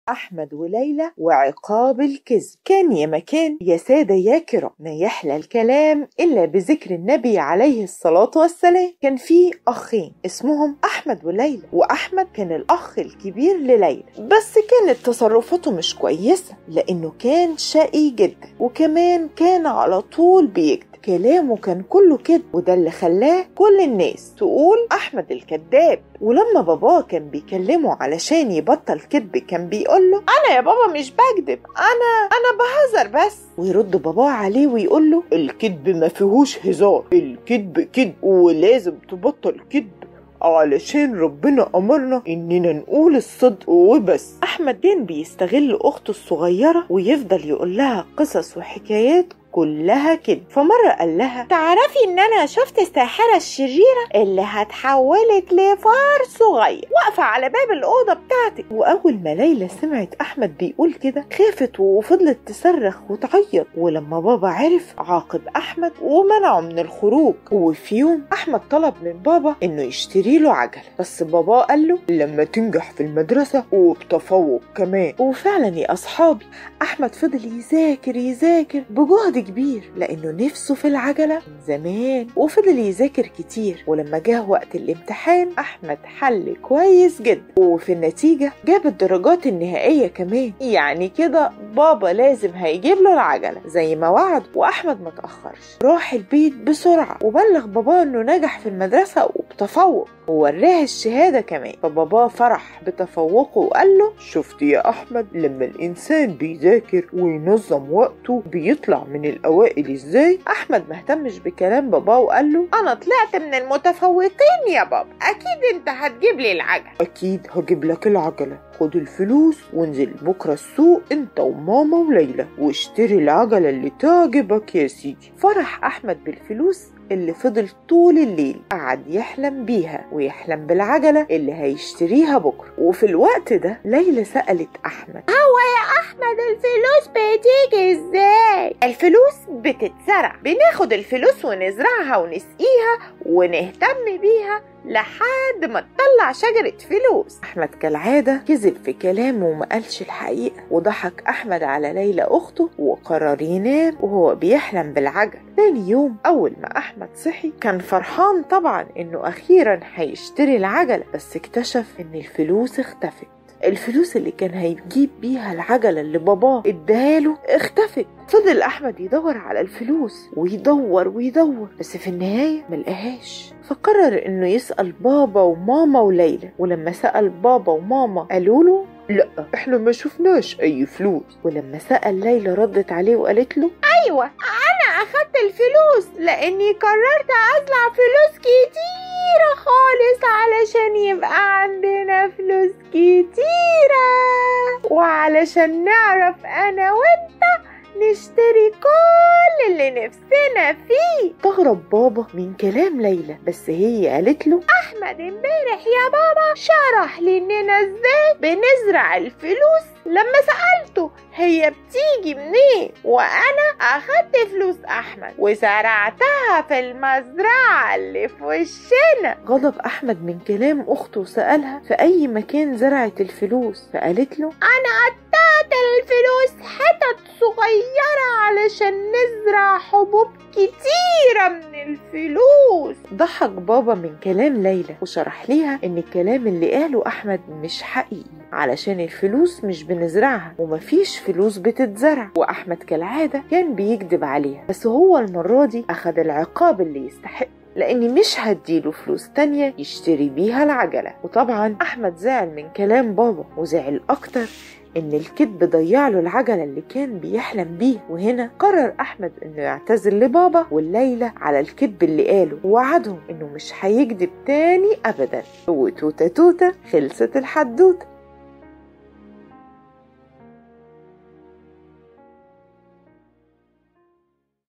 أحمد وليلى وعقاب الكذب كان يا مكان يا سادة يا كرام ما يحلى الكلام إلا بذكر النبي عليه الصلاة والسلام كان في أخين اسمهم أحمد وليلى وأحمد كان الأخ الكبير لليلى بس كانت تصرفاته مش كويسة لأنه كان شقي جدا وكمان كان على طول بيكذب كلامه كان كله كده وده اللي خلاه كل الناس تقول احمد الكذاب ولما باباه كان بيكلمه علشان يبطل كذب كان بيقول له انا يا بابا مش بكذب انا انا بهزر بس ويرد باباه عليه ويقول له الكذب ما فيهوش هزار الكذب كذب ولازم تبطل كذب علشان ربنا أمرنا إننا نقول الصدق وبس أحمد كان بيستغل أخته الصغيرة ويفضل يقول لها قصص وحكايات كلها كده فمرة قال لها تعرفي ان انا شفت الساحرة الشريرة اللي هتحولك لفار صغير واقفة على باب الأوضة بتاعتك وأول ما ليلى سمعت أحمد بيقول كده خافت وفضلت تصرخ وتعيط ولما بابا عرف عاقب أحمد ومنعه من الخروج وفي يوم أحمد طلب من بابا إنه يشتري له عجلة بس بابا قال له لما تنجح في المدرسة وبتفوق كمان وفعلا يا أصحابي أحمد فضل يذاكر يذاكر بجهد كبير لأنه نفسه في العجلة من زمان وفضل يذاكر كتير ولما جه وقت الامتحان أحمد حل كويس جدا وفي النتيجة جاب الدرجات النهائية كمان يعني كده بابا لازم هيجيب له العجلة زي ما وعد وأحمد ما تأخرش راح البيت بسرعة وبلغ باباه إنه نجح في المدرسة وبتفوق ووراه الشهادة كمان فباباه فرح بتفوقه وقال له شفت يا أحمد لما الإنسان بيذاكر وينظم وقته بيطلع من الأوائل إزاي أحمد مهتمش بكلام باباه وقال له أنا طلعت من المتفوقين يا بابا أكيد أنت هتجيب لي العجلة أكيد هجيب لك العجلة خد الفلوس وانزل بكرة السوق انت وماما وليلى واشتري العجلة اللي تعجبك يا سيدي فرح أحمد بالفلوس اللي فضل طول الليل قعد يحلم بيها ويحلم بالعجلة اللي هيشتريها بكرة وفي الوقت ده ليلى سألت أحمد هو يا أحمد الفلوس بتيجي إزاي؟ الفلوس بتتزرع بناخد الفلوس ونزرعها ونسقيها ونهتم بيها لحد ما تطلع شجرة فلوس أحمد كالعادة كذب في كلامه وما قالش الحقيقة وضحك أحمد على ليلى أخته وقرر ينام وهو بيحلم بالعجل تاني يوم أول ما أحمد صحي كان فرحان طبعا إنه أخيرا هيشتري العجلة بس اكتشف إن الفلوس اختفت الفلوس اللي كان هيجيب بيها العجلة اللي باباه اداله اختفت فضل أحمد يدور على الفلوس ويدور ويدور بس في النهاية ملقاهاش فقرر إنه يسأل بابا وماما وليلى ولما سأل بابا وماما قالوا له لا احنا ما شفناش اي فلوس ولما سأل ليلى ردت عليه وقالت له أيوة أنا أخدت الفلوس لأني قررت أطلع فلوس كتيرة خالص علشان يبقى عندنا فلوس كتيرة وعلشان نعرف أنا وأنت نشتري كل اللي نفسنا فيه استغرب بابا من كلام ليلى بس هي قالت له أحمد امبارح يا بابا شرح لي إننا إزاي بنزرع الفلوس لما سألته هي بتيجي منين وأنا أخدت فلوس أحمد وزرعتها في المزرعة اللي في وشنا غضب أحمد من كلام أخته وسألها في أي مكان زرعت الفلوس فقالت له أنا قطعت الفلوس حتت صغيرة علشان نزرع حبوب كتيرة من الفلوس ضحك بابا من كلام ليلى وشرح ليها ان الكلام اللي قاله احمد مش حقيقي علشان الفلوس مش بنزرعها ومفيش فلوس بتتزرع واحمد كالعاده كان بيكذب عليها بس هو المره دي اخد العقاب اللي يستحق لاني مش هديله فلوس تانية يشتري بيها العجلة وطبعا احمد زعل من كلام بابا وزعل اكتر ان الكذب ضيع له العجله اللي كان بيحلم بيها وهنا قرر احمد انه يعتذر لبابا والليله على الكذب اللي قاله ووعدهم انه مش هيكذب تاني ابدا وتوته توته خلصت الحدوته